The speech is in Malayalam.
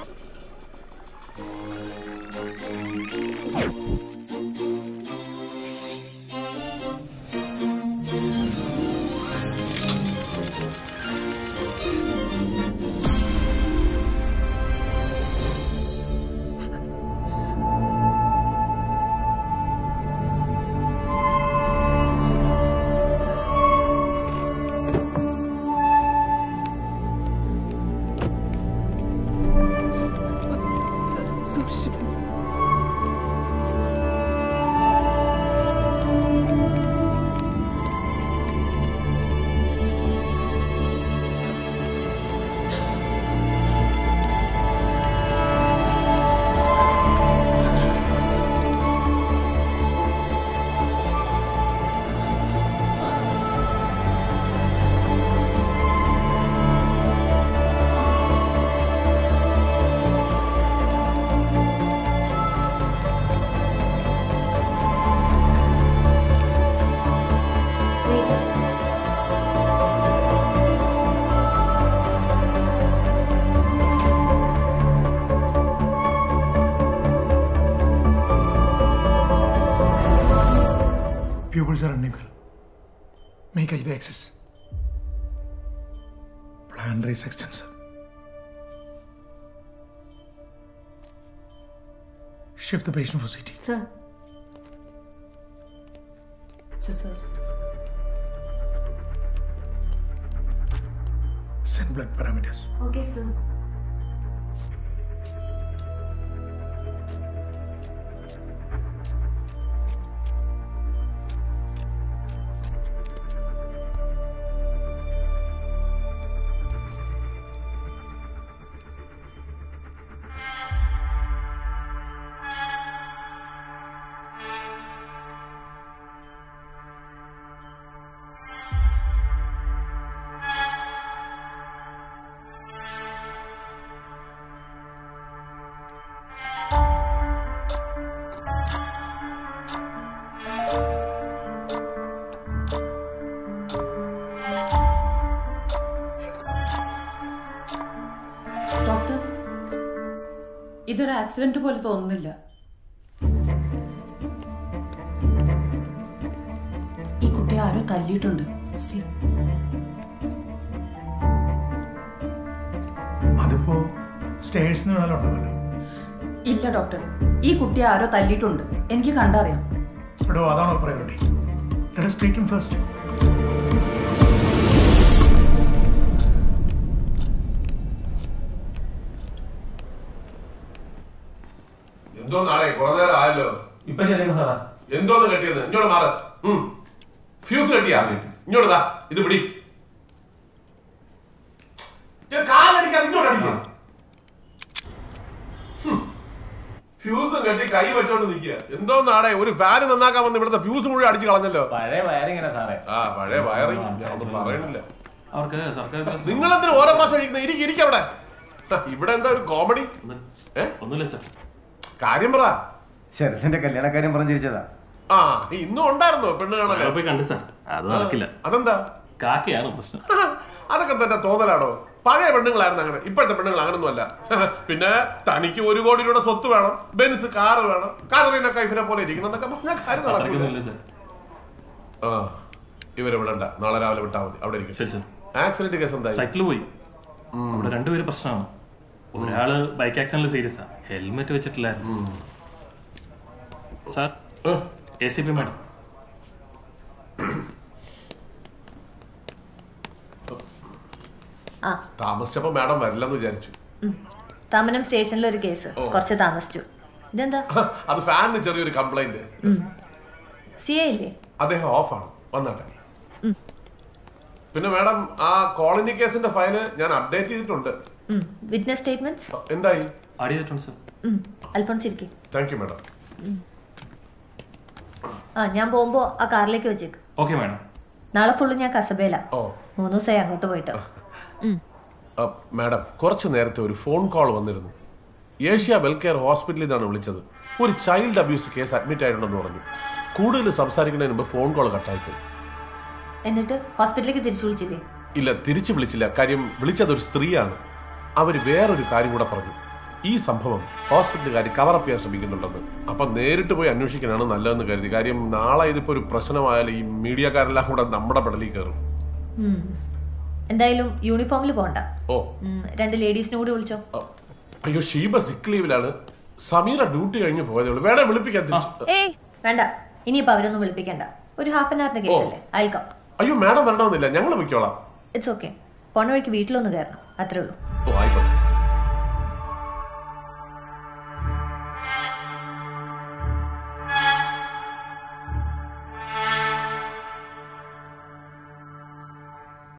സൂക്ഷിച്ചു Pupils are unequal. Make IV access. Plan raise extensor. Shift the patient for CT. Sir sir Send blood parameters. Okay sir doctor ഇതൊരു ആക്സിഡന്റ് പോലെ തോന്നുന്നില്ല ഈ കുട്ടിയെ ആരോ തല്ലിയിട്ടുണ്ട് സി അതിപ്പോ സ്റ്റേഴ്സിന് വേണമല്ലോ ഇല്ല ഡോക്ടർ ഈ കുട്ടിയെ ആരോ തല്ലിയിട്ടുണ്ട് എനിക്ക് കണ്ടറിയാം എടോ അതാണോ priority let us treat him first എന്തോ നാളെ കുറെ നേരം ആയല്ലോ ഇപ്പൊ ശരിയാ സാറാ എന്തോന്ന് കെട്ടിയത് ഇങ്ങോട്ട് മാറ് ഉം. ഫ്യൂസ് കെട്ടിയാ ഇങ്ങോട്ട് താ ഇത് പിടി ഞാൻ കാലടിക്കാതെ ഇങ്ങോട്ട് അടിക്കാം ഫ്യൂസ് കെട്ടി കൈ വെച്ചോണ്ട് നിൽക്കുക എന്തോ നാടെ ഒരു ഫാന് നന്നാക്കാൻ വന്ന് ഇവിടുത്തെ ഫ്യൂസ് മുഴുവൻ അടിച്ചു കളഞ്ഞല്ലോ പഴയ വയറിങ്ങനെ സാറേ ആ പഴയ വയറിങ് ഞാൻ ഒന്നും പറയണില്ല അവർക്ക് സർക്കാർ ബസ് നിങ്ങൾ എന്തിനു ഓരോ പ്രാവശ്യം ഇരിക്കുന്നത് ഇരിക്കും ഇരിക്കും അവിടെ ഹ, ഇവിടെ എന്താ ഒരു കോമഡി ഏ ഒന്നുമില്ല സർ കാര്യം പറ ശരത്തിന്റെ കല്യാണക്കാര്യം പറഞ്ഞിരിച്ചതാ ആ ഇന്നും ഉണ്ടായിരുന്നോ പെണ്ണ് ഞങ്ങൾ കാണല്ലേ പോയി കണ്ടു സാർ അത് നടക്കില്ല അതെന്താ കാക്കയാണ് പ്രശ്നം അതൊക്കെ തന്നെ തോന്നലാണോ പഴയ പെണ്ണുങ്ങളായിരുന്നു അങ്ങനെ ഇപ്പോഴത്തെ പെണ്ണുങ്ങൾ അങ്ങനൊന്നും അല്ല പിന്നെ തനിക്ക് ഒരു കോടി രൂപയുടെ സ്വത്ത് വേണം ബെൻസ് കാറ് വേണം കാതറീന കൈഫിനെ പോലെ ഇരിക്കണം എന്നൊക്കെ പറഞ്ഞാൽ കാര്യം നടക്കില്ല അത്രയ്ക്കൊന്നുമില്ല സാർ ആ ഇവരെ വിടണ്ട നാളെ രാവിലെ വിട്ടാൽ മതി അവിടെ ഇരിക്കും ശരി സർ ആക്സിഡന്റ് കേസ് എന്തായി സൈക്കിൾ പോയി അവിടെ രണ്ടുപേര് പ്രശ്നമാണ് ഒരാള് ബൈക്ക് ആക്സിഡന്റിൽ സീരിയസ് ആ ഹെൽമെറ്റ് വെച്ചിട്ടില്ലായിരുന്നു sir A C P madam ആ താമസിച്ചപ്പോ മാഡം വരില്ലെന്ന് വിചാരിച്ചു തമനം സ്റ്റേഷനിൽ ഒരു കേസ് കുറച്ച് താമസിച്ചു ഇതെന്താ അത് ഫാനിന് ചെറിയൊരു കംപ്ലൈന്റ് സി എ ഇല്ലേ അദ്ദേഹം ഓഫാണ് വന്നാട്ടെ പിന്നെ മാഡം ആ കോളനി കേസിന്റെ ഫയല് ഞാൻ അപ്ഡേറ്റ് ചെയ്തിട്ടുണ്ട് വിറ്റ്നസ് സ്റ്റേറ്റ്മെന്റ്സ് എന്തായി ആഡ് ചെയ്തിട്ടുണ്ട് സർ അൽഫോൺസ് ഇരിക്കും താങ്ക് യു മാഡം ആ ഞാൻ പോകുമ്പോ ആ കാറിലേക്ക് വെച്ചേക്ക് ഓക്കെ മാഡം നാളെ ഫുള്ള് ഞാൻ കസബേല ഓ മൂന്ന് ദിവസമായി അങ്ങോട്ട് പോയിട്ട് ആ, മാഡം കുറച്ച് നേരത്തെ ഒരു ഫോൺ കോൾ വന്നിരുന്നു ഏഷ്യ വെൽകെയർ ഹോസ്പിറ്റലിൽ നിന്നാണ് വിളിച്ചത് ഒരു ചൈൽഡ് അബ്യൂസ് കേസ് അഡ്മിറ്റ് ആയിട്ടുണ്ടെന്ന് പറഞ്ഞു കൂടുതൽ സംസാരിക്കുന്നതിന് മുമ്പ് ഫോൺ കോൾ കട്ടായിപ്പോയി എന്നിട്ട് ഹോസ്പിറ്റലിലേക്ക് തിരിച്ചു വിളിച്ചില്ലേ ഇല്ല തിരിച്ചു വിളിച്ചില്ല കാര്യം വിളിച്ചത് ഒരു സ്ത്രീയാണ് അവര് വേറൊരു കാര്യം കൂടെ പറഞ്ഞു ഈ സംഭവം ഹോസ്പിറ്റലുകാർ കവറപ്പ് ചെയ്യാൻ ശ്രമിക്കുന്നുണ്ടെന്ന് അപ്പൊ നേരിട്ട് പോയി അന്വേഷിക്കാനാണ് നല്ലതെന്ന് കരുതി കാര്യം നാളെ ഇതിപ്പോ ഒരു പ്രശ്നമായാലും ഈ മീഡിയക്കാരെല്ലാം കൂടെ നമ്മുടെ പെടലിൽ കയറും ഉം. എന്തായാലും യൂണിഫോമിൽ പോകണ്ട ഓ ഉം, രണ്ട് ലേഡീസിനെ കൂടി വിളിച്ചോ അ, അയ്യോ ഷീബ സിക്ക് ലീവിലാണ് സമീറ ഡ്യൂട്ടി കഴിഞ്ഞ് പോയതേ ഉള്ളൂ വേണേ വിളിപ്പിക്കാൻ തിരിച്ച്. ഏയ് വേണ്ട ഇനിയിപ്പോ അവരൊന്നും വിളിപ്പിക്കണ്ട ഒരു ഹാഫ് ആൻ അവറിന്റെ കേസല്ലേ അയൽക്കാം അയ്യോ മാഡം വരണമെന്നില്ല ഞങ്ങൾ പൊയ്ക്കോളാം ഇറ്റ്സ് ഓക്കെ പോണ വഴിക്ക് വീട്ടിലൊന്ന് കയറണം അത്രേ ഉള്ളൂ ഓ ആയിക്കോട്ടെ